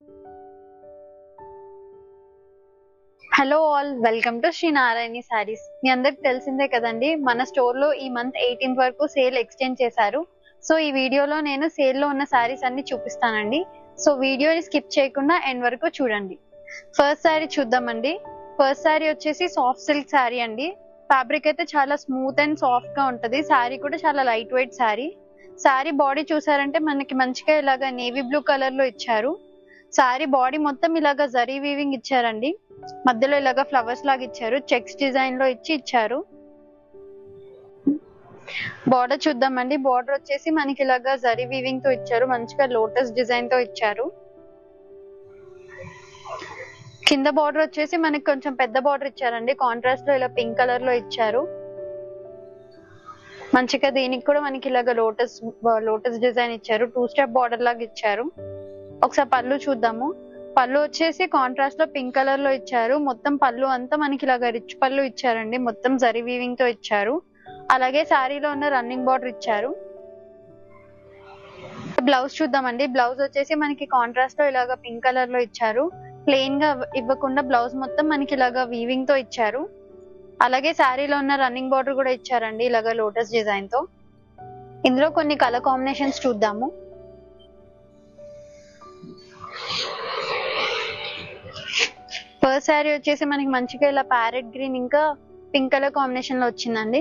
hello all welcome to Shri Narayani saris మీ అందరికి తెలిసిందే కదండి మన స్టోర్ లో ఈ మంత్ ఎయిటీన్త్ వరకు సేల్ ఎక్స్టెండ్ చేశారు సో ఈ వీడియోలో నేను సేల్ లో ఉన్న సారీస్ అన్ని చూపిస్తానండి సో వీడియోని స్కిప్ చేయకుండా ఎండ్ వరకు చూడండి ఫస్ట్ శారీ చూద్దామండి ఫస్ట్ శారీ వచ్చేసి సాఫ్ట్ సిల్క్ శారీ అండి ఫ్యాబ్రిక్ అయితే చాలా స్మూత్ అండ్ సాఫ్ట్ గా ఉంటది శారీ కూడా చాలా light weight sari sari body చూసారంటే మనకి మంచిగా ఇలాగా నేవీ బ్లూ కలర్ లో ఇచ్చారు శారీ బాడీ మొత్తం ఇలాగా జరీ వీవింగ్ ఇచ్చారండి మధ్యలో ఇలాగా ఫ్లవర్స్ లాగా ఇచ్చారు చెక్స్ డిజైన్ లో ఇచ్చి ఇచ్చారు బార్డర్ చూద్దామండి బార్డర్ వచ్చేసి మనకి ఇలాగా జరీ వీవింగ్ తో ఇచ్చారు మంచిగా లోటస్ డిజైన్ తో ఇచ్చారు కింద బార్డర్ వచ్చేసి మనకి కొంచెం పెద్ద బార్డర్ ఇచ్చారండి కాంట్రాస్ట్ లో ఇలా పింక్ కలర్ లో ఇచ్చారు మంచిగా దీనికి కూడా మనకి ఇలాగ లోటస్ లోటస్ డిజైన్ ఇచ్చారు టూ స్టెప్ బార్డర్ లాగా ఇచ్చారు ఒకసారి పళ్ళు చూద్దాము పళ్ళు వచ్చేసి కాంట్రాస్ట్ లో పింక్ కలర్ లో ఇచ్చారు మొత్తం పళ్ళు అంతా మనకి ఇలాగ రిచ్ పళ్ళు ఇచ్చారండి మొత్తం జరీ వీవింగ్ తో ఇచ్చారు అలాగే శారీలో ఉన్న రన్నింగ్ బార్డర్ ఇచ్చారు బ్లౌజ్ చూద్దామండి బ్లౌజ్ వచ్చేసి మనకి కాంట్రాస్ట్ లో ఇలాగ పింక్ కలర్ లో ఇచ్చారు ప్లెయిన్ గా ఇవ్వకుండా బ్లౌజ్ మొత్తం మనకి ఇలాగ వీవింగ్ తో ఇచ్చారు అలాగే శారీలో ఉన్న రన్నింగ్ బార్డర్ కూడా ఇచ్చారండి ఇలాగ లోటస్ డిజైన్ తో ఇందులో కొన్ని కలర్ కాంబినేషన్స్ చూద్దాము ఫస్ట్ శారీ వచ్చేసి మనకి మంచిగా ఇలా ప్యారెట్ గ్రీన్ ఇంకా పింక్ కలర్ కాంబినేషన్ లో వచ్చిందండి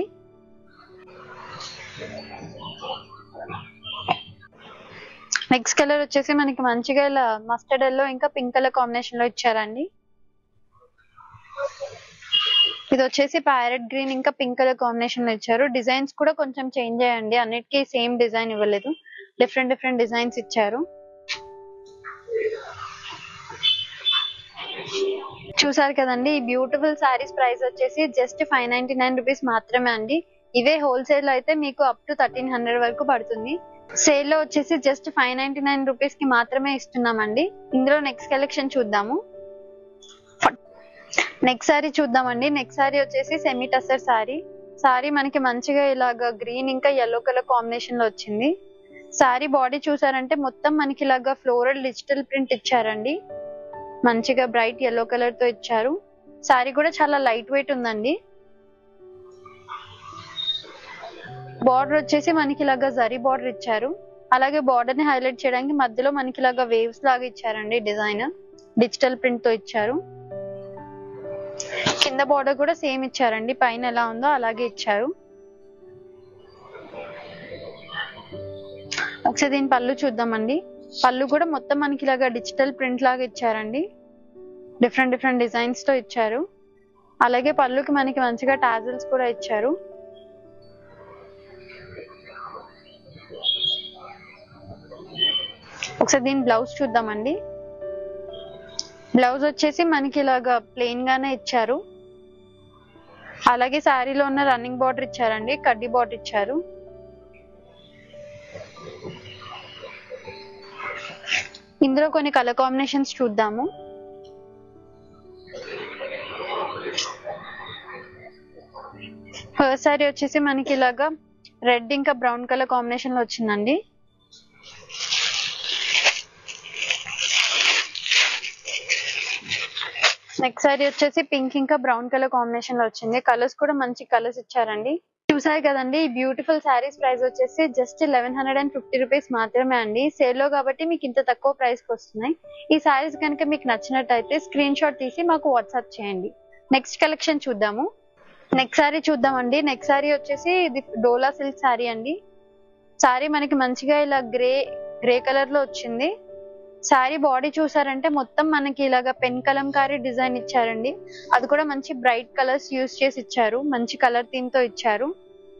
నెక్స్ట్ కలర్ వచ్చేసి మనకి మంచిగా ఇలా మస్టర్డ్ ఎల్లో ఇంకా పింక్ కలర్ కాంబినేషన్ లో ఇచ్చారండి ఇది వచ్చేసి ప్యారెట్ గ్రీన్ ఇంకా పింక్ కలర్ కాంబినేషన్ లో ఇచ్చారు డిజైన్స్ కూడా కొంచెం చేంజ్ అయ్యండి అన్నిటికీ సేమ్ డిజైన్ ఇవ్వలేదు డిఫరెంట్ డిఫరెంట్ డిజైన్స్ ఇచ్చారు చూసారు కదండి ఈ బ్యూటిఫుల్ సారీస్ ప్రైస్ వచ్చేసి just five ninety nine rupees మాత్రమే అండి ఇవే హోల్సేల్ అయితే మీకు అప్ టు థర్టీన్ హండ్రెడ్ వరకు పడుతుంది సేల్ లో వచ్చేసి just five ninety nine rupees కి మాత్రమే ఇస్తున్నామండి ఇందులో నెక్స్ట్ కలెక్షన్ చూద్దాము నెక్స్ట్ సారీ చూద్దామండి నెక్స్ట్ సారీ వచ్చేసి సెమీ టసర్ సారీ సారీ మనకి మంచిగా ఇలాగా గ్రీన్ ఇంకా ఎల్లో కలర్ కాంబినేషన్ లో వచ్చింది సారీ బాడీ చూసారంటే మొత్తం మనకి ఇలాగా ఫ్లోరల్ డిజిటల్ ప్రింట్ ఇచ్చారండి మంచిగా బ్రైట్ ఎల్లో కలర్ తో ఇచ్చారు సారీ కూడా చాలా లైట్ వెయిట్ ఉందండి బార్డర్ వచ్చేసి మనకి ఇలాగా జరీ బార్డర్ ఇచ్చారు అలాగే బార్డర్ ని హైలైట్ చేయడానికి మధ్యలో మనకి ఇలాగా వేవ్స్ లాగా ఇచ్చారండి డిజైన్ డిజిటల్ ప్రింట్ తో ఇచ్చారు కింద బార్డర్ కూడా సేమ్ ఇచ్చారండి పైన ఎలా ఉందో అలాగే ఇచ్చారు ఒకసారి దీని పళ్ళు చూద్దామండి పళ్ళు కూడా మొత్తం మనకి ఇలాగా డిజిటల్ ప్రింట్ లాగా ఇచ్చారండి డిఫరెంట్ డిఫరెంట్ డిజైన్స్ తో ఇచ్చారు అలాగే పళ్ళుకి మనకి మంచిగా టాజిల్స్ కూడా ఇచ్చారు ఒకసారి దీని బ్లౌజ్ చూద్దామండి బ్లౌజ్ వచ్చేసి మనకి ఇలాగా ప్లెయిన్ గానే ఇచ్చారు అలాగే శారీలో ఉన్న రన్నింగ్ బార్డర్ ఇచ్చారండి కడ్డీ బార్డర్ ఇచ్చారు ఇందులో కొన్ని కలర్ కాంబినేషన్స్ చూద్దాము ఫస్ట్ శారీ వచ్చేసి మనకి ఇలాగా రెడ్ ఇంకా బ్రౌన్ కలర్ కాంబినేషన్ లో వచ్చిందండి నెక్స్ట్ సారీ వచ్చేసి పింక్ ఇంకా బ్రౌన్ కలర్ కాంబినేషన్ లో వచ్చింది కలర్స్ కూడా మంచి కలర్స్ ఇచ్చారండి చూసారు కదండి ఈ బ్యూటిఫుల్ శారీస్ ప్రైస్ వచ్చేసి just eleven hundred and fifty rupees మాత్రమే అండి సేల్ లో కాబట్టి మీకు ఇంత తక్కువ ప్రైస్ కి వస్తున్నాయి ఈ శారీస్ కనుక మీకు నచ్చినట్టయితే స్క్రీన్ షాట్ తీసి మాకు వాట్సాప్ చేయండి నెక్స్ట్ కలెక్షన్ చూద్దాము నెక్స్ట్ సారీ చూద్దామండి నెక్స్ట్ సారీ వచ్చేసి ఇది డోలా సిల్క్ సారీ అండి సారీ మనకి మంచిగా ఇలా గ్రే గ్రే కలర్ లో వచ్చింది శారీ బాడీ చూసారంటే మొత్తం మనకి ఇలాగా పెన్ కలంకారీ డిజైన్ ఇచ్చారండి అది కూడా మంచి బ్రైట్ కలర్స్ యూస్ చేసి ఇచ్చారు మంచి కలర్ థీమ్ తో ఇచ్చారు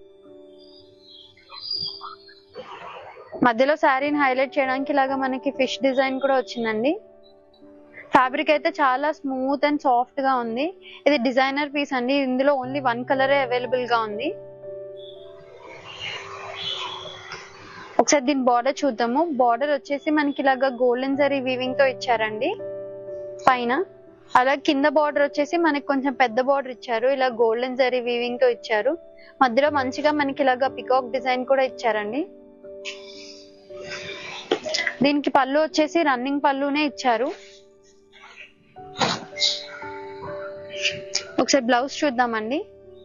మధ్యలో శారీని హైలైట్ చేయడానికి ఇలాగా మనకి ఫిష్ డిజైన్ కూడా వచ్చిందండి ఫ్యాబ్రిక్ అయితే చాలా స్మూత్ అండ్ సాఫ్ట్ గా ఉంది ఇది డిజైనర్ పీస్ అండి ఇందులో ఓన్లీ వన్ కలరే అవైలబుల్ గా ఉంది ఒకసారి దీని బార్డర్ చూద్దాము బార్డర్ వచ్చేసి మనకి ఇలాగా గోల్డెన్ జరీ వీవింగ్ తో ఇచ్చారండి పైన అలాగే కింద బార్డర్ వచ్చేసి మనకి కొంచెం పెద్ద బార్డర్ ఇచ్చారు ఇలా గోల్డెన్ జరీ వీవింగ్ తో ఇచ్చారు మధ్యలో మంచిగా మనకి ఇలాగా పికాక్ డిజైన్ కూడా ఇచ్చారండి దీనికి పళ్ళు వచ్చేసి రన్నింగ్ పళ్ళునే ఇచ్చారు ఒకసారి బ్లౌజ్ చూద్దామండి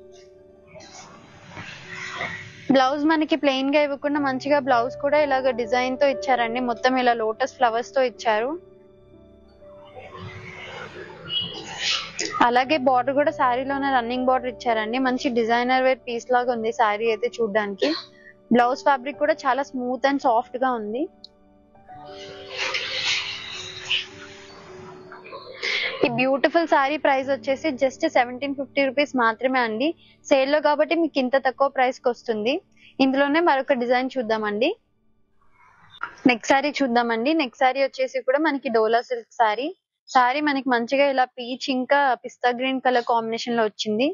బ్లౌజ్ మనకి ప్లెయిన్ గా ఇవ్వకుండా మంచిగా బ్లౌజ్ కూడా ఇలాగ డిజైన్ తో ఇచ్చారండి మొత్తం ఇలా లోటస్ ఫ్లవర్స్ తో ఇచ్చారు అలాగే బార్డర్ కూడా శారీలోనే రన్నింగ్ బార్డర్ ఇచ్చారండి మంచి డిజైనర్ వేర్ పీస్ లాగా ఉంది శారీ అయితే చూడడానికి బ్లౌజ్ ఫ్యాబ్రిక్ కూడా చాలా స్మూత్ అండ్ సాఫ్ట్ గా ఉంది ఈ బ్యూటిఫుల్ శారీ ప్రైస్ వచ్చేసి జస్ట్ సెవెంటీన్ ఫిఫ్టీ రూపీస్ మాత్రమే అండి సేల్ లో కాబట్టి మీకు ఇంత తక్కువ ప్రైస్ కి వస్తుంది ఇందులోనే మరొక డిజైన్ చూద్దామండి నెక్స్ట్ శారీ చూద్దామండి నెక్స్ట్ శారీ వచ్చేసి కూడా మనకి డోలా సిల్క్ శారీ శారీ మనకి మంచిగా ఇలా పీచ్ ఇంకా పిస్తా గ్రీన్ కలర్ కాంబినేషన్ లో వచ్చింది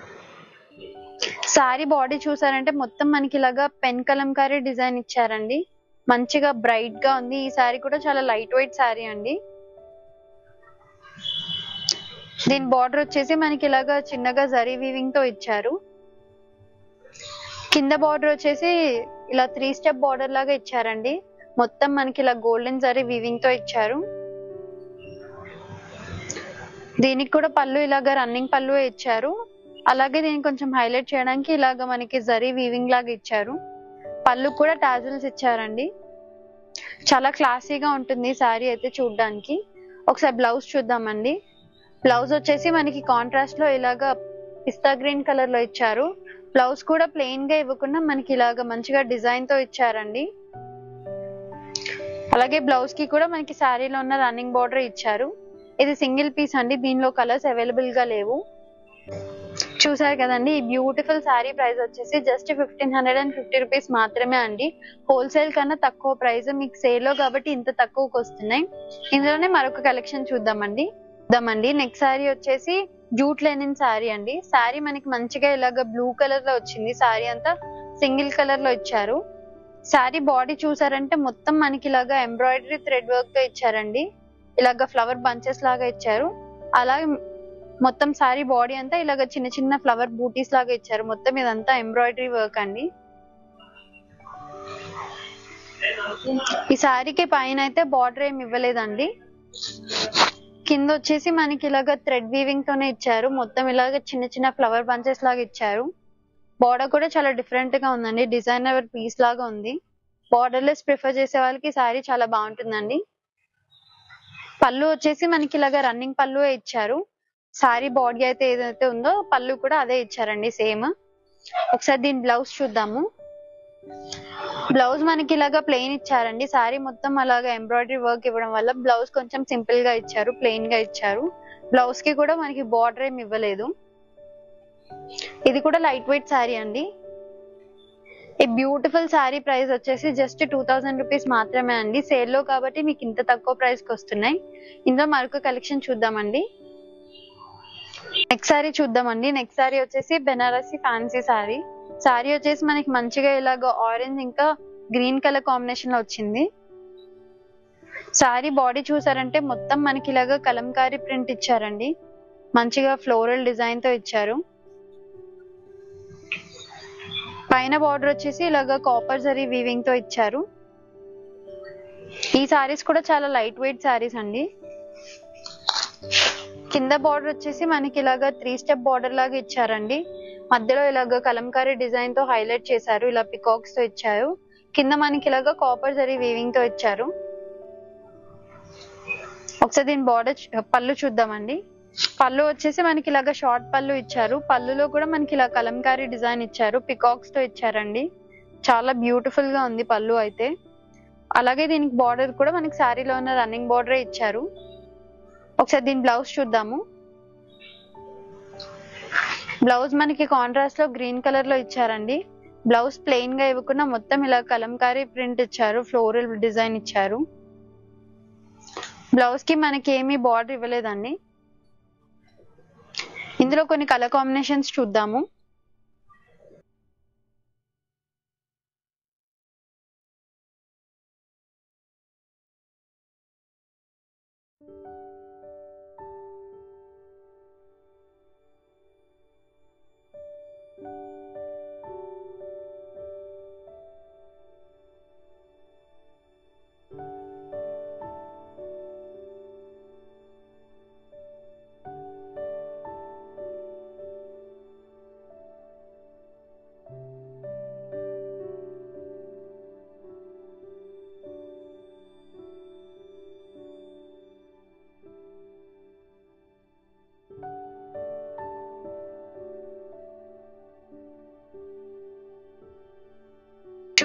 శారీ బాడీ చూసారంటే మొత్తం మనకి ఇలాగా పెన్ కలంకారీ డిజైన్ ఇచ్చారండి మంచిగా బ్రైట్ గా ఉంది ఈ శారీ కూడా చాలా లైట్ వెయిట్ శారీ అండి దీని బార్డర్ వచ్చేసి మనకి ఇలాగా చిన్నగా జరీ వీవింగ్ తో ఇచ్చారు కింద బార్డర్ వచ్చేసి ఇలా త్రీ స్టెప్ బార్డర్ లాగా ఇచ్చారండి మొత్తం మనకి ఇలా గోల్డెన్ జరీ వీవింగ్ తో ఇచ్చారు దీనికి కూడా పళ్ళు ఇలాగా రన్నింగ్ పళ్ళు ఇచ్చారు అలాగే దీనికి కొంచెం హైలైట్ చేయడానికి ఇలాగ మనకి జరీ వీవింగ్ లాగా ఇచ్చారు పళ్ళు కూడా టాజిల్స్ ఇచ్చారండి చాలా క్లాసీగా ఉంటుంది శారీ అయితే చూడడానికి ఒకసారి బ్లౌజ్ చూద్దామండి బ్లౌజ్ వచ్చేసి మనకి కాంట్రాస్ట్ లో ఇలాగా పిస్తా గ్రీన్ కలర్ లో ఇచ్చారు బ్లౌజ్ కూడా ప్లెయిన్ గా ఇవ్వకుండా మనకి ఇలాగా మంచిగా డిజైన్ తో ఇచ్చారండి అలాగే బ్లౌజ్ కి కూడా మనకి శారీలో ఉన్న రన్నింగ్ బార్డర్ ఇచ్చారు ఇది సింగిల్ పీస్ అండి దీనిలో కలర్స్ అవైలబుల్ గా లేవు చూసారు కదండి ఈ బ్యూటిఫుల్ శారీ ప్రైస్ వచ్చేసి just fifteen hundred and fifty rupees మాత్రమే అండి హోల్సేల్ కన్నా తక్కువ ప్రైస్ మీకు సేల్ లో కాబట్టి ఇంత తక్కువకి వస్తున్నాయి ఇందులోనే మరొక కలెక్షన్ చూద్దామండి చూద్దామండి నెక్స్ట్ శారీ వచ్చేసి జూట్ లెనిన్ శారీ అండి శారీ మనకి మంచిగా ఇలాగ బ్లూ కలర్ లో వచ్చింది శారీ అంతా సింగిల్ కలర్ లో ఇచ్చారు శారీ బాడీ చూసారంటే మొత్తం మనకి ఇలాగా ఎంబ్రాయిడరీ థ్రెడ్ వర్క్ తో ఇచ్చారండి ఇలాగ ఫ్లవర్ బంచెస్ లాగా ఇచ్చారు అలాగే మొత్తం శారీ బాడీ అంతా ఇలాగ చిన్న చిన్న ఫ్లవర్ బూటీస్ లాగా ఇచ్చారు మొత్తం ఇదంతా ఎంబ్రాయిడరీ వర్క్ అండి ఈ శారీకి పైన అయితే బార్డర్ ఏమి ఇవ్వలేదండి కింద వచ్చేసి మనకి ఇలాగ థ్రెడ్ వీవింగ్ తోనే ఇచ్చారు మొత్తం ఇలాగ చిన్న చిన్న ఫ్లవర్ బంచెస్ లాగా ఇచ్చారు బార్డర్ కూడా చాలా డిఫరెంట్ గా ఉందండి డిజైనర్ పీస్ లాగా ఉంది బార్డర్ లెస్ ప్రిఫర్ చేసే వాళ్ళకి శారీ చాలా బాగుంటుందండి పళ్ళు వచ్చేసి మనకి ఇలాగ రన్నింగ్ పళ్ళు ఇచ్చారు శారీ బాడీ అయితే ఏదైతే ఉందో పళ్ళు కూడా అదే ఇచ్చారండి సేమ్ ఒకసారి దీని బ్లౌజ్ చూద్దాము బ్లౌజ్ మనకి ఇలాగా ప్లెయిన్ ఇచ్చారండి శారీ మొత్తం అలాగా ఎంబ్రాయిడరీ వర్క్ ఇవ్వడం వల్ల బ్లౌజ్ కొంచెం సింపుల్ గా ఇచ్చారు ప్లెయిన్ గా ఇచ్చారు బ్లౌజ్ కి కూడా మనకి బార్డర్ ఏమి ఇవ్వలేదు ఇది కూడా లైట్ వెయిట్ శారీ అండి ఈ బ్యూటిఫుల్ శారీ ప్రైస్ వచ్చేసి జస్ట్ టూ థౌసండ్ రూపీస్ మాత్రమే అండి సేల్ లో కాబట్టి మీకు ఇంత తక్కువ ప్రైస్ కి వస్తున్నాయి ఇందులో మరొక కలెక్షన్ చూద్దామండి నెక్స్ట్ శారీ చూద్దామండి నెక్స్ట్ శారీ వచ్చేసి బెనారసి ఫ్యాన్సీ శారీ శారీ వచ్చేసి మనకి మంచిగా ఇలాగ ఆరెంజ్ ఇంకా గ్రీన్ కలర్ కాంబినేషన్ లో వచ్చింది శారీ బాడీ చూసారంటే మొత్తం మనకి ఇలాగ కలంకారీ ప్రింట్ ఇచ్చారండి మంచిగా ఫ్లోరల్ డిజైన్ తో ఇచ్చారు పైన బార్డర్ వచ్చేసి ఇలాగ కాపర్ జరీ వీవింగ్ తో ఇచ్చారు ఈ సారీస్ కూడా చాలా లైట్ వెయిట్ సారీస్ అండి కింద బార్డర్ వచ్చేసి మనకి ఇలాగ త్రీ స్టెప్ బార్డర్ లాగా ఇచ్చారండి మధ్యలో ఇలాగ కలంకారీ డిజైన్ తో హైలైట్ చేశారు ఇలా పికాక్స్ తో ఇచ్చారు కింద మనకి ఇలాగ కాపర్ జరీ వీవింగ్ తో ఇచ్చారు ఒకసారి దీని బార్డర్ పళ్ళు చూద్దామండి పళ్ళు వచ్చేసి మనకి ఇలాగ షార్ట్ పళ్ళు ఇచ్చారు పళ్ళులో కూడా మనకి ఇలా కలంకారీ డిజైన్ ఇచ్చారు పికాక్స్ తో ఇచ్చారండి చాలా బ్యూటిఫుల్ గా ఉంది పళ్ళు అయితే అలాగే దీనికి బార్డర్ కూడా మనకి శారీలో ఉన్న రన్నింగ్ బార్డరే ఇచ్చారు ఒకసారి దీని బ్లౌజ్ చూద్దాము బ్లౌజ్ మనకి కాంట్రాస్ట్ లో గ్రీన్ కలర్ లో ఇచ్చారండి బ్లౌజ్ ప్లెయిన్ గా ఇవ్వకుండా మొత్తం ఇలా కలంకారీ ప్రింట్ ఇచ్చారు ఫ్లోరల్ డిజైన్ ఇచ్చారు బ్లౌజ్ కి మనకి ఏమీ బార్డర్ ఇవ్వలేదండి ఇందులో కొన్ని కలర్ కాంబినేషన్స్ చూద్దాము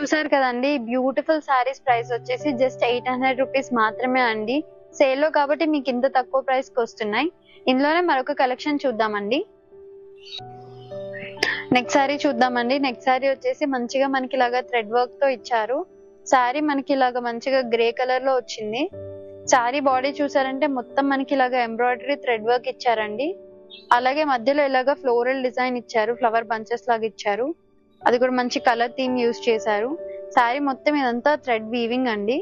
చూసారు కదండి బ్యూటిఫుల్ శారీస్ ప్రైస్ వచ్చేసి జస్ట్ ఎయిట్ హండ్రెడ్ రూపీస్ మాత్రమే అండి సేల్ లో కాబట్టి మీకు ఇంత తక్కువ ప్రైస్ కి వస్తున్నాయి ఇందులోనే మరొక కలెక్షన్ చూద్దామండి నెక్స్ట్ శారీ చూద్దామండి నెక్స్ట్ శారీ వచ్చేసి మంచిగా మనకి ఇలాగా థ్రెడ్ వర్క్ తో ఇచ్చారు శారీ మనకి ఇలాగా మంచిగా గ్రే కలర్ లో వచ్చింది శారీ బాడీ చూసారంటే మొత్తం మనకి ఇలాగా ఎంబ్రాయిడరీ థ్రెడ్ వర్క్ ఇచ్చారండి అలాగే మధ్యలో ఇలాగా ఫ్లోరల్ డిజైన్ ఇచ్చారు ఫ్లవర్ బంచెస్ లాగా ఇచ్చారు అది కూడా మంచి కలర్ థీమ్ యూస్ చేశారు శారీ మొత్తం ఇదంతా థ్రెడ్ వీవింగ్ అండి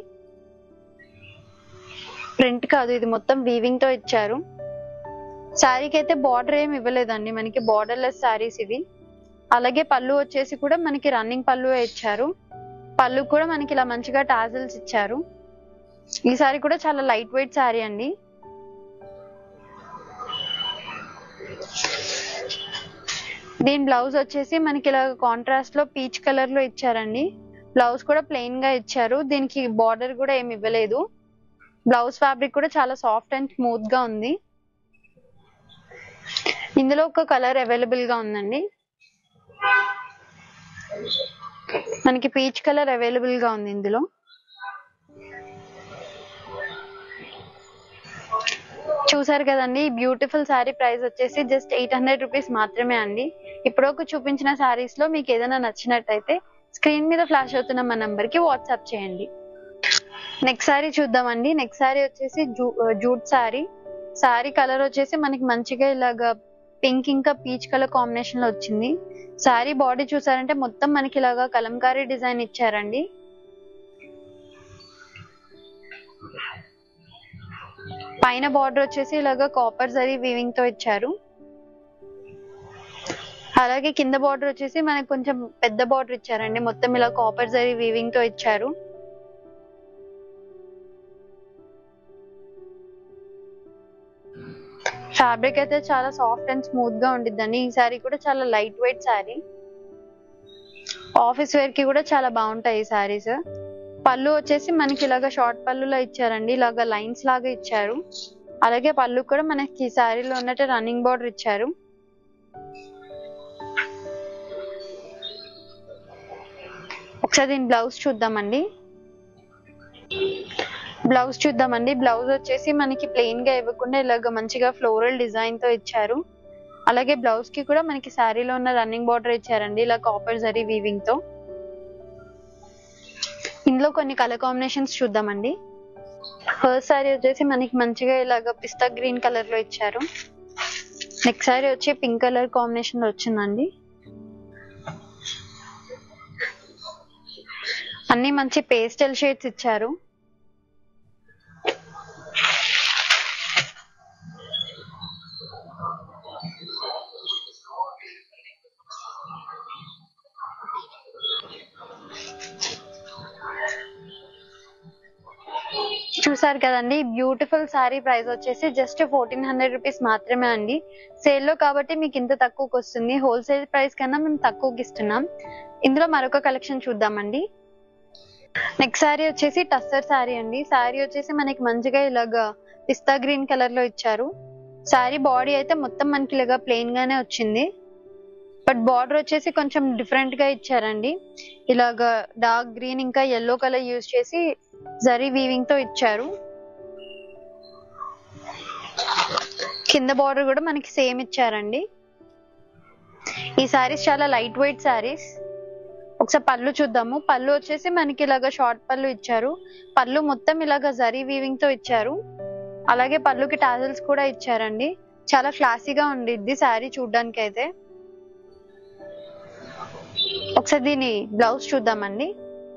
ప్రింట్ కాదు ఇది మొత్తం వీవింగ్ తో ఇచ్చారు శారీకి అయితే బార్డర్ ఏమి ఇవ్వలేదండి మనకి బార్డర్లెస్ శారీస్ ఇవి అలాగే పళ్ళు వచ్చేసి కూడా మనకి రన్నింగ్ పళ్ళు ఇచ్చారు పళ్ళు కూడా మనకి ఇలా మంచిగా టాజిల్స్ ఇచ్చారు ఈ సారీ కూడా చాలా లైట్ వెయిట్ శారీ అండి దీని బ్లౌజ్ వచ్చేసి మనకి ఇలా కాంట్రాస్ట్ లో పీచ్ కలర్ లో ఇచ్చారండి బ్లౌజ్ కూడా ప్లెయిన్ గా ఇచ్చారు దీనికి బార్డర్ కూడా ఏమి ఇవ్వలేదు బ్లౌజ్ ఫ్యాబ్రిక్ కూడా చాలా సాఫ్ట్ అండ్ స్మూత్ గా ఉంది ఇందులో ఒక కలర్ అవైలబుల్ గా ఉందండి మనకి పీచ్ కలర్ అవైలబుల్ గా ఉంది ఇందులో చూసారు కదండి బ్యూటిఫుల్ శారీ ప్రైస్ వచ్చేసి జస్ట్ ఎయిట్ హండ్రెడ్ రూపీస్ మాత్రమే అండి ఇప్పుడు ఒక చూపించిన శారీస్ లో మీకు ఏదైనా నచ్చినట్టయితే స్క్రీన్ మీద ఫ్లాష్ అవుతున్న మా నంబర్ కి వాట్సాప్ చేయండి నెక్స్ట్ శారీ చూద్దామండి నెక్స్ట్ శారీ వచ్చేసి జూ జూట్ శారీ శారీ కలర్ వచ్చేసి మనకి మంచిగా ఇలాగా పింక్ ఇంకా పీచ్ కలర్ కాంబినేషన్ లో వచ్చింది శారీ బాడీ చూసారంటే మొత్తం మనకి ఇలాగా కలంకారీ డిజైన్ ఇచ్చారండి పైన బార్డర్ వచ్చేసి ఇలాగా కాపర్ జరీ వీవింగ్ తో ఇచ్చారు అలాగే కింద బార్డర్ వచ్చేసి మనకి కొంచెం పెద్ద బార్డర్ ఇచ్చారండి మొత్తం ఇలా కాపర్ జరీ వీవింగ్ తో ఇచ్చారు ఫ్యాబ్రిక్ అయితే చాలా సాఫ్ట్ అండ్ స్మూత్ గా ఉండిద్దండి ఈ శారీ కూడా చాలా light weight sari office wear కి కూడా చాలా బాగుంటాయి ఈ శారీస్ పళ్ళు వచ్చేసి మనకి ఇలాగా షార్ట్ పళ్ళులో ఇచ్చారండి ఇలాగా లైన్స్ లాగా ఇచ్చారు అలాగే పళ్ళు కూడా మనకి శారీలో ఉన్నట్టు రన్నింగ్ బార్డర్ ఇచ్చారు ఒకసారి దీని బ్లౌజ్ చూద్దామండి బ్లౌజ్ చూద్దామండి బ్లౌజ్ వచ్చేసి మనకి ప్లెయిన్ గా ఇవ్వకుండా ఇలాగ మంచిగా ఫ్లోరల్ డిజైన్ తో ఇచ్చారు అలాగే బ్లౌజ్ కి కూడా మనకి శారీలో ఉన్న రన్నింగ్ బార్డర్ ఇచ్చారండి ఇలా కాపర్ జరీ వీవింగ్ తో ఇందులో కొన్ని కలర్ కాంబినేషన్స్ చూద్దామండి ఫస్ట్ శారీ వచ్చేసి మనకి మంచిగా ఇలాగ పిస్తా గ్రీన్ కలర్ లో ఇచ్చారు నెక్స్ట్ శారీ వచ్చి పింక్ కలర్ కాంబినేషన్ లో వచ్చిందండి అన్ని మంచి పేస్టల్ షేడ్స్ ఇచ్చారు చూసారు కదండి బ్యూటిఫుల్ శారీ ప్రైస్ వచ్చేసి జస్ట్ ఫోర్టీన్ హండ్రెడ్ రూపీస్ మాత్రమే అండి సేల్ లో కాబట్టి మీకు ఇంత తక్కువకి వస్తుంది హోల్సేల్ ప్రైస్ కన్నా మేము తక్కువకి ఇస్తున్నాం ఇందులో మరొక కలెక్షన్ చూద్దామండి నెక్స్ట్ శారీ వచ్చేసి టస్సర్ శారీ అండి శారీ వచ్చేసి మనకి మంచిగా ఇలాగా పిస్తా గ్రీన్ కలర్ లో ఇచ్చారు శారీ బాడీ అయితే మొత్తం మనకి ఇలాగా ప్లెయిన్ గానే వచ్చింది బట్ బార్డర్ వచ్చేసి కొంచెం డిఫరెంట్ గా ఇచ్చారండి ఇలాగా డార్క్ గ్రీన్ ఇంకా ఎల్లో కలర్ యూజ్ చేసి జరీ వీవింగ్ తో ఇచ్చారు కింద బార్డర్ కూడా మనకి సేమ్ ఇచ్చారండి ఈ శారీస్ చాలా లైట్ వెయిట్ శారీస్ ఒకసారి పళ్ళు చూద్దాము పళ్ళు వచ్చేసి మనకి ఇలాగ షార్ట్ పళ్ళు ఇచ్చారు పళ్ళు మొత్తం ఇలాగ జరీ వీవింగ్ తో ఇచ్చారు అలాగే పళ్ళుకి టాజల్స్ కూడా ఇచ్చారండి చాలా క్లాసీగా ఉండిద్ది శారీ చూడడానికి అయితే ఒకసారి దీని బ్లౌజ్ చూద్దామండి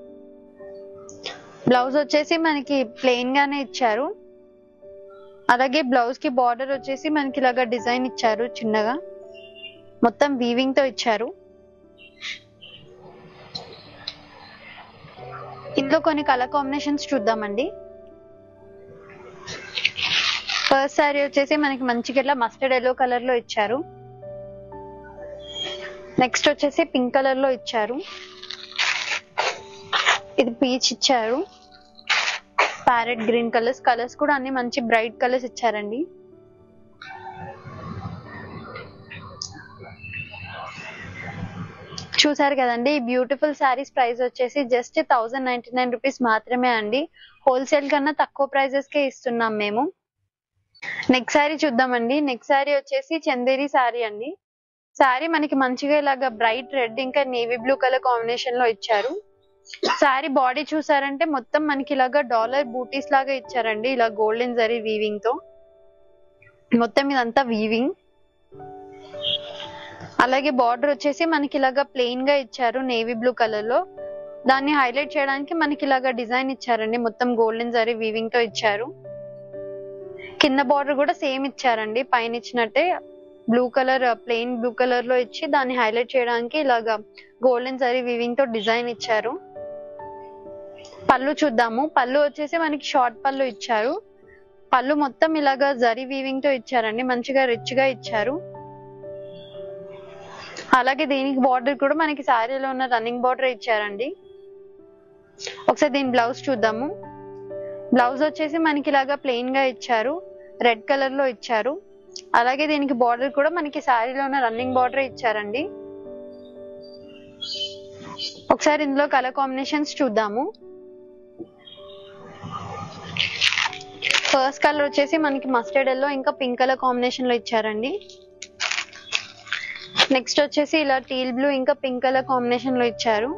బ్లౌజ్ వచ్చేసి మనకి ప్లెయిన్ గానే ఇచ్చారు అలాగే బ్లౌజ్ కి బార్డర్ వచ్చేసి మనకి ఇలాగా డిజైన్ ఇచ్చారు చిన్నగా మొత్తం వీవింగ్ తో ఇచ్చారు ఇందులో కొన్ని కలర్ కాంబినేషన్స్ చూద్దామండి ఫస్ట్ శారీ వచ్చేసి మనకి మంచిగా ఇట్లా మస్టర్డ్ ఎల్లో కలర్ లో ఇచ్చారు నెక్స్ట్ వచ్చేసి పింక్ కలర్ లో ఇచ్చారు ఇది పీచ్ ఇచ్చారు ప్యారెట్ గ్రీన్ కలర్స్ కలర్స్ కూడా అన్ని మంచి బ్రైట్ కలర్స్ ఇచ్చారండి చూసారు కదండి ఈ బ్యూటిఫుల్ శారీస్ ప్రైస్ వచ్చేసి just thousand ninety nine rupees మాత్రమే అండి హోల్సేల్ కన్నా తక్కువ ప్రైజెస్ కే ఇస్తున్నాం మేము నెక్స్ట్ శారీ చూద్దామండి నెక్స్ట్ శారీ వచ్చేసి చందేరి శారీ అండి శారీ మనకి మంచిగా ఇలాగా బ్రైట్ రెడ్ ఇంకా నేవీ బ్లూ కలర్ కాంబినేషన్ లో ఇచ్చారు శారీ బాడీ చూసారంటే మొత్తం మనకి ఇలాగా డాలర్ బూటీస్ లాగా ఇచ్చారండి ఇలా గోల్డెన్ జరీ వీవింగ్ తో మొత్తం ఇదంతా వీవింగ్ అలాగే బార్డర్ వచ్చేసి మనకి ఇలాగా ప్లెయిన్ గా ఇచ్చారు నేవీ బ్లూ కలర్ లో దాన్ని హైలైట్ చేయడానికి మనకి ఇలాగా డిజైన్ ఇచ్చారండి మొత్తం గోల్డెన్ జరీ వీవింగ్ తో ఇచ్చారు కింద బార్డర్ కూడా సేమ్ ఇచ్చారండి పైన ఇచ్చినట్టే blue colour plain blue colour లో ఇచ్చి దాన్ని హైలైట్ చేయడానికి ఇలాగా గోల్డెన్ జరీ వీవింగ్ తో డిజైన్ ఇచ్చారు పళ్ళు చూద్దాము పళ్ళు వచ్చేసి మనకి షార్ట్ పళ్ళు ఇచ్చారు పళ్ళు మొత్తం ఇలాగా జరీ వీవింగ్ తో ఇచ్చారండి మంచిగా రిచ్ గా ఇచ్చారు అలాగే దీనికి బార్డర్ కూడా మనకి శారీలో ఉన్న రన్నింగ్ బార్డర్ ఇచ్చారండి ఒకసారి దీని బ్లౌజ్ చూద్దాము బ్లౌజ్ వచ్చేసి మనకి ఇలాగా ప్లెయిన్ గా ఇచ్చారు రెడ్ కలర్ లో ఇచ్చారు అలాగే దీనికి బార్డర్ కూడా మనకి శారీలో ఉన్న రన్నింగ్ బార్డర్ ఇచ్చారండి ఒకసారి ఇందులో కలర్ కాంబినేషన్స్ చూద్దాము ఫస్ట్ కలర్ వచ్చేసి మనకి మస్టర్డ్ ఎల్లో ఇంకా పింక్ కలర్ కాంబినేషన్ లో ఇచ్చారండి నెక్స్ట్ వచ్చేసి ఇలా టీల్ బ్లూ ఇంకా పింక్ కలర్ కాంబినేషన్ లో ఇచ్చారు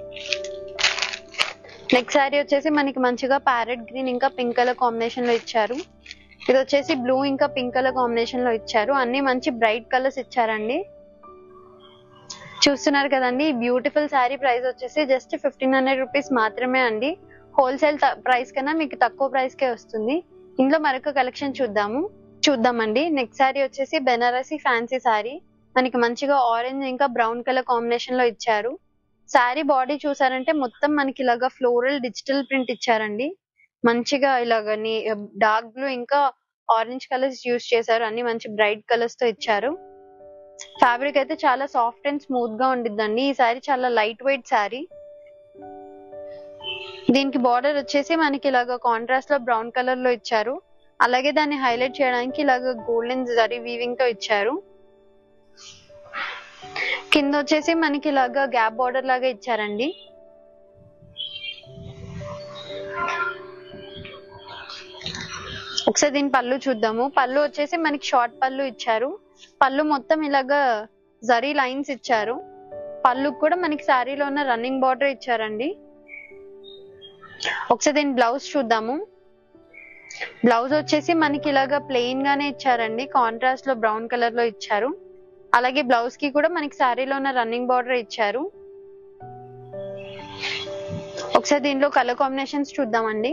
నెక్స్ట్ శారీ వచ్చేసి మనకి మంచిగా ప్యారెట్ గ్రీన్ ఇంకా పింక్ కలర్ కాంబినేషన్ లో ఇచ్చారు ఇది వచ్చేసి బ్లూ ఇంకా పింక్ కలర్ కాంబినేషన్ లో ఇచ్చారు అన్ని మంచి బ్రైట్ కలర్స్ ఇచ్చారండి చూస్తున్నారు కదండి ఈ బ్యూటిఫుల్ శారీ ప్రైస్ వచ్చేసి జస్ట్ ఫిఫ్టీన్ హండ్రెడ్ రూపీస్ మాత్రమే అండి హోల్సేల్ ప్రైస్ కన్నా మీకు తక్కువ ప్రైస్ కే వస్తుంది ఇందులో మరొక కలెక్షన్ చూద్దాము చూద్దామండి నెక్స్ట్ శారీ వచ్చేసి బెనారసి ఫ్యాన్సీ శారీ మనకి మంచిగా ఆరెంజ్ ఇంకా బ్రౌన్ కలర్ కాంబినేషన్ లో ఇచ్చారు శారీ బాడీ చూసారంటే మొత్తం మనకి ఇలాగా ఫ్లోరల్ డిజిటల్ ప్రింట్ ఇచ్చారండి మంచిగా ఇలాగ డార్క్ బ్లూ ఇంకా ఆరెంజ్ కలర్స్ యూస్ చేశారు అన్ని మంచి బ్రైట్ కలర్స్ తో ఇచ్చారు ఫ్యాబ్రిక్ అయితే చాలా సాఫ్ట్ అండ్ స్మూత్ గా ఉండిద్దండి ఈ శారీ చాలా లైట్ వెయిట్ శారీ దీనికి బార్డర్ వచ్చేసి మనకి ఇలాగ కాంట్రాస్ట్ లో బ్రౌన్ కలర్ లో ఇచ్చారు అలాగే దాన్ని హైలైట్ చేయడానికి ఇలాగ గోల్డెన్ జరీ వీవింగ్ తో ఇచ్చారు కింద వచ్చేసి మనకి ఇలాగా గ్యాప్ బార్డర్ లాగా ఇచ్చారండి ఒకసారి దీని పళ్ళు చూద్దాము పళ్ళు వచ్చేసి మనకి షార్ట్ పళ్ళు ఇచ్చారు పళ్ళు మొత్తం ఇలాగా జరీ లైన్స్ ఇచ్చారు పళ్ళు కూడా మనకి శారీలో ఉన్న రన్నింగ్ బార్డర్ ఇచ్చారండి ఒకసారి దీని బ్లౌజ్ చూద్దాము బ్లౌజ్ వచ్చేసి మనకి ఇలాగా ప్లెయిన్ గానే ఇచ్చారండి కాంట్రాస్ట్ లో బ్రౌన్ కలర్ లో ఇచ్చారు అలాగే బ్లౌజ్ కి కూడా మనకి శారీలో ఉన్న రన్నింగ్ బార్డర్ ఇచ్చారు ఒకసారి దీనిలో కలర్ కాంబినేషన్స్ చూద్దామండి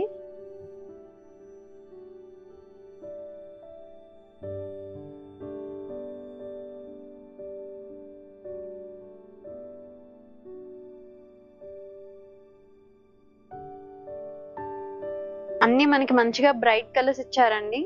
అన్ని మనకి మంచిగా బ్రైట్ కలర్స్ ఇచ్చారండి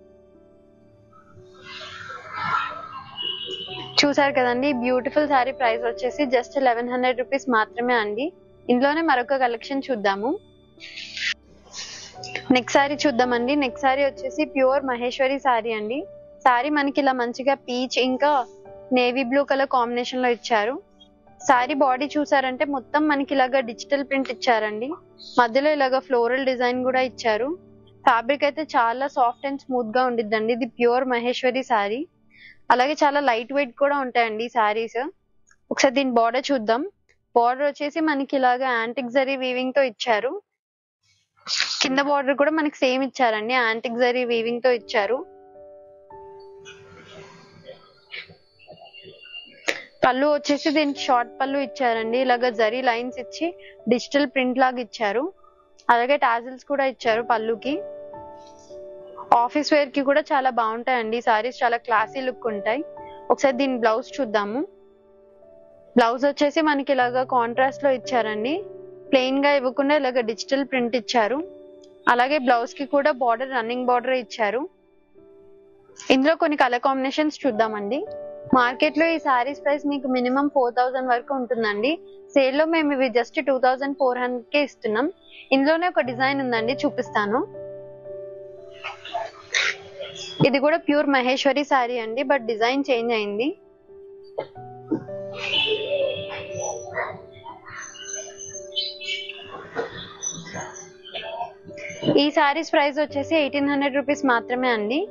చూసారు కదండి బ్యూటిఫుల్ శారీ ప్రైస్ వచ్చేసి జస్ట్ లెవెన్ హండ్రెడ్ రూపీస్ మాత్రమే అండి ఇందులోనే మరొక కలెక్షన్ చూద్దాము నెక్స్ట్ శారీ చూద్దామండి నెక్స్ట్ శారీ వచ్చేసి ప్యూర్ మహేశ్వరి శారీ అండి శారీ మనకి ఇలా మంచిగా పీచ్ ఇంకా నేవీ బ్లూ కలర్ కాంబినేషన్ లో ఇచ్చారు శారీ బాడీ చూసారంటే మొత్తం మనకి ఇలాగా డిజిటల్ ప్రింట్ ఇచ్చారండి మధ్యలో ఇలాగా ఫ్లోరల్ డిజైన్ కూడా ఇచ్చారు ఫ్యాబ్రిక్ అయితే చాలా సాఫ్ట్ అండ్ స్మూత్ గా ఉండిద్దండి ఇది ప్యూర్ మహేశ్వరి శారీ అలాగే చాలా లైట్ వెయిట్ కూడా ఉంటాయండి శారీస్ ఒకసారి దీని బార్డర్ చూద్దాం బార్డర్ వచ్చేసి మనకి ఇలాగా యాంటిక్ జరీ వీవింగ్ తో ఇచ్చారు కింద బార్డర్ కూడా మనకి సేమ్ ఇచ్చారండి యాంటిక్ జరీ వీవింగ్ తో ఇచ్చారు పళ్ళు వచ్చేసి దీనికి షార్ట్ పళ్ళు ఇచ్చారండి ఇలాగ జరీ లైన్స్ ఇచ్చి డిజిటల్ ప్రింట్ లాగా ఇచ్చారు అలాగే టాజిల్స్ కూడా ఇచ్చారు పళ్ళుకి ఆఫీస్ వేర్ కి కూడా చాలా బాగుంటాయండి సారీస్ చాలా క్లాసీ లుక్ ఉంటాయి ఒకసారి దీని బ్లౌజ్ చూద్దాము బ్లౌజ్ వచ్చేసి మనకి ఇలాగా కాంట్రాస్ట్ లో ఇచ్చారండి ప్లెయిన్ గా ఇవ్వకుండా ఇలాగ డిజిటల్ ప్రింట్ ఇచ్చారు అలాగే బ్లౌజ్ కి కూడా బార్డర్ రన్నింగ్ బార్డర్ ఇచ్చారు ఇందులో కొన్ని కలర్ కాంబినేషన్స్ చూద్దామండి మార్కెట్ లో ఈ సారీస్ ప్రైస్ మీకు మినిమం ఫోర్ థౌసండ్ వరకు ఉంటుందండి సేల్ లో మేము ఇవి just two thousand four hundred కే ఇస్తున్నాం ఇందులోనే ఒక డిజైన్ ఉందండి చూపిస్తాను ఇది కూడా ప్యూర్ మహేశ్వరి శారీ అండి బట్ డిజైన్ చేంజ్ అయింది ఈ సారీస్ ప్రైస్ వచ్చేసి ఎయిటీన్ హండ్రెడ్ రూపీస్ మాత్రమే అండి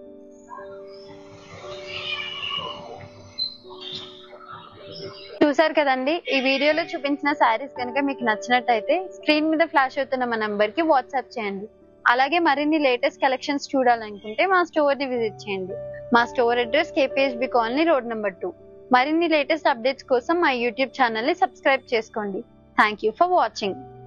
చూసారు కదండి ఈ వీడియోలో చూపించిన శారీస్ కనుక మీకు నచ్చినట్టయితే స్క్రీన్ మీద ఫ్లాష్ అవుతున్న మా నంబర్ కి వాట్సాప్ చేయండి అలాగే మరిన్ని లేటెస్ట్ కలెక్షన్స్ చూడాలనుకుంటే మా స్టోర్ ని విజిట్ చేయండి మా store address KPHB colony road number two మరిన్ని లేటెస్ట్ అప్డేట్స్ కోసం మా యూట్యూబ్ ఛానల్ ని సబ్స్క్రైబ్ చేసుకోండి థ్యాంక్ యూ ఫర్ వాచింగ్